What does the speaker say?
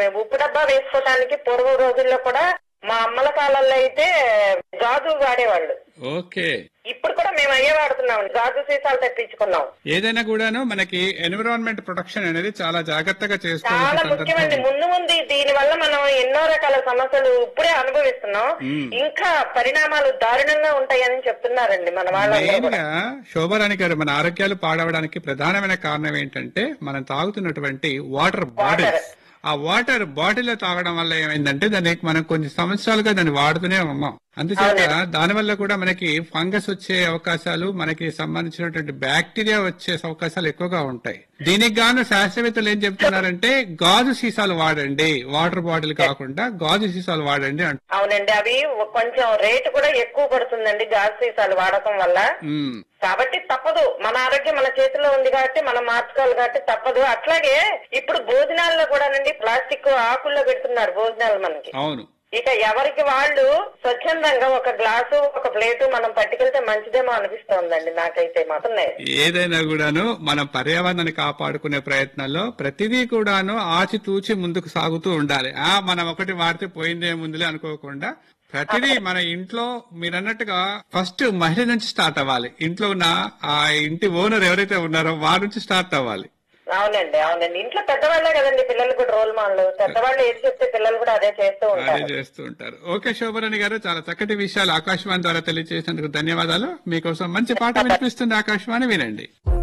మేము ఉప్పు డబ్బా వేసుకోవడానికి పూర్వ రోజుల్లో కూడా మా అమ్మల కాలంలో అయితే గాజు వాడేవాళ్ళు ఓకే ఇప్పుడు కూడా మేము అయ్యే వాడుతున్నాం గాజు సీసాలు తెప్పించుకున్నాం ఏదైనా కూడాను మనకి ఎన్విరాన్మెంట్ ప్రొటెక్షన్ అనేది చాలా జాగ్రత్తగా చాలా చేసుకోవాల్సిన ముఖ్యమండి సందర్భం ముందు ముందు దీని వల్ల మనం ఎన్నో రకాల సమస్యలు ఇప్పుడే అనుభవిస్తున్నాం మ్మ్. ఇంకా పరిణామాలు దారుణంగా ఉంటాయని చెప్తున్నారండి మన వాళ్ళందరూ మెయిన్ కూడా. గా శోభరాణి గారు మన ఆరోగ్యాలు పాడవడానికి ప్రధానమైన కారణం ఏంటంటే మనం తాగుతున్నటువంటి వాటర్ బాటిల్స్ ఆ వాటర్ బాటిల్ తాగడం వల్ల ఏమైందంటే దానికి మనం కొన్ని సంవత్సరాలుగా దాన్ని వాడుతూనే ఉన్నాం అందుచేత దాని వల్ల కూడా మనకి ఫంగస్ వచ్చే అవకాశాలు మనకి సంబంధించినటువంటి బ్యాక్టీరియా వచ్చే అవకాశాలు ఎక్కువగా ఉంటాయి దీనికి గాను శాస్త్రవేత్తలు ఏం చెప్తున్నారంటే గాజు సీసాలు వాడండి వాటర్ బాటిల్ కాకుండా గాజు సీసాలు వాడండి అంట అవునండి అవి కొంచెం రేటు కూడా ఎక్కువ పడుతుందండి గాజు సీసాలు వాడకం వల్ల ఉమ్, కాబట్టి తప్పదు మన ఆరోగ్యం మన చేతిలో ఉంది కాబట్టి మనం మార్చుకోవాలి కాబట్టి తప్పదు అట్లాగే ఇప్పుడు భోజనాల్లో కూడానండి ప్లాస్టిక్ ఆకుల్లో పెడుతున్నారు భోజనాలు మనకి అవును ఇక ఎవరికి వాళ్ళు స్వచ్ఛందంగా ఒక గ్లాసు ఒక ప్లేటు మనం పట్టుకెళ్తే మంచిదేమో అనిపిస్తోందండి నాకైతే మాత్రం ఏదైనా కూడాను మనం పర్యావరణాన్ని కాపాడుకునే ప్రయత్నంలో ప్రతిదీ కూడాను ఆచితూచి ముందుకు సాగుతూ ఉండాలి ఆ మనం ఒకటి వాడితే పోయిందే ముందులే అనుకోకుండా ప్రతిదీ మన ఇంట్లో మీరు అన్నట్టుగా ఫస్ట్ మహిళ నుంచి స్టార్ట్ అవ్వాలి ఇంట్లో ఉన్న ఆ ఇంటి ఓనర్ ఎవరైతే ఉన్నారో వారి నుంచి స్టార్ట్ అవ్వాలి అవునండి అవునండి ఇంట్లో పెద్దవాళ్లే కదండి పిల్లలు కూడా రోల్ మోడల్ పెద్దవాళ్ళు ఏది చెప్తే పిల్లలు కూడా అదే చేస్తూ అదే ఉంటారు చేస్తూ ఉంటారు ఓకే శోభరాణి గారు చాలా చక్కటి విషయాలు ఆకాశవాణి ద్వారా తెలియజేసినందుకు ధన్యవాదాలు మీకోసం మంచి పాట వినిపిస్తుంది ఆకాశవాణి వినండి